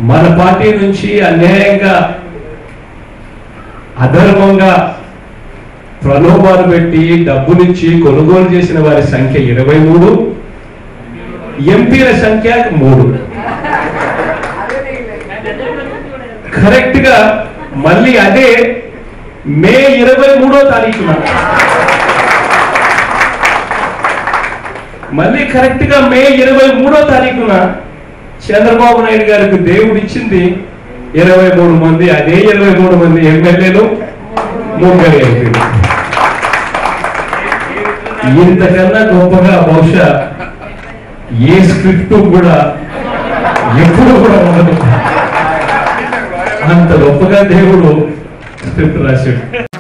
మన పార్టీ నుంచి అన్యాయంగా అధర్మంగా ప్రలోభాలు పెట్టి డబ్బులిచ్చి కొనుగోలు చేసిన వారి సంఖ్య ఇరవై మూడు ఎంపీల సంఖ్య మూడు కరెక్ట్ గా మళ్ళీ అదే మే ఇరవై మూడో తారీఖున మళ్ళీ కరెక్ట్ గా మే ఇరవై మూడో తారీఖున చంద్రబాబు నాయుడు గారికి దేవుడు ఇచ్చింది ఇరవై మూడు మంది అదే ఇరవై మూడు మంది ఎమ్మెల్యేలు ముగ్గురు ఎంపీలు ఇంతకన్నా గొప్పగా బహుశా ఏ స్క్రిప్ట్ కూడా ఎప్పుడు కూడా ఉండదు అంత గొప్పగా దేవుడు స్క్రిప్ట్ రాశాడు